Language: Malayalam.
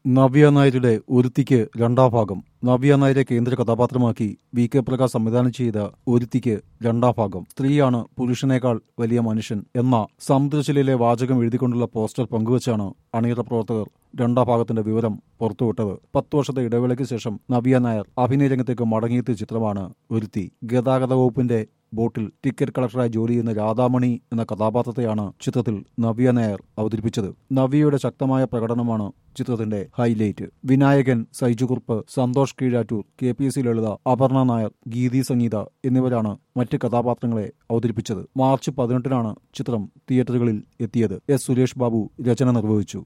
നവ്യ നായരുടെ ഒരുത്തിക്ക് രണ്ടാം ഭാഗം നവ്യ നായരെ കേന്ദ്ര കഥാപാത്രമാക്കി വി കെ പ്രകാശ് സംവിധാനം ചെയ്ത ഒരുത്തിക്ക് രണ്ടാം ഭാഗം സ്ത്രീയാണ് പുരുഷനേക്കാൾ വലിയ മനുഷ്യൻ എന്ന സമുദ്രശിലയിലെ വാചകം എഴുതിക്കൊണ്ടുള്ള പോസ്റ്റർ പങ്കുവച്ചാണ് അണിയറ പ്രവർത്തകർ രണ്ടാം ഭാഗത്തിന്റെ വിവരം പുറത്തുവിട്ടത് പത്തു വർഷത്തെ ഇടവേളയ്ക്ക് ശേഷം നവ്യ നായർ അഭിനയ രംഗത്തേക്ക് മടങ്ങിയെത്തിയ ചിത്രമാണ് ഒരുത്തി ഗതാഗത വകുപ്പിന്റെ ബോട്ടിൽ ടിക്കറ്റ് കളക്ടറായി ജോലി ചെയ്യുന്ന രാധാമണി എന്ന കഥാപാത്രത്തെയാണ് ചിത്രത്തിൽ നവ്യ നായർ അവതരിപ്പിച്ചത് നവ്യയുടെ ശക്തമായ പ്രകടനമാണ് ചിത്രത്തിന്റെ highlight Vinayakan Saijukurup Santhosh Keezhattoor K P S C Lalitha Aparna Nair Geethi Sangeetha എന്നിവരാണ് മറ്റ് കഥാപാത്രങ്ങളെ അവതരിപ്പിച്ചത് മാർച്ച് പതിനെട്ടിനാണ് ചിത്രം തിയേറ്ററുകളിൽ എത്തിയത് എസ് സുരേഷ് ബാബു രചന നിർവഹിച്ചു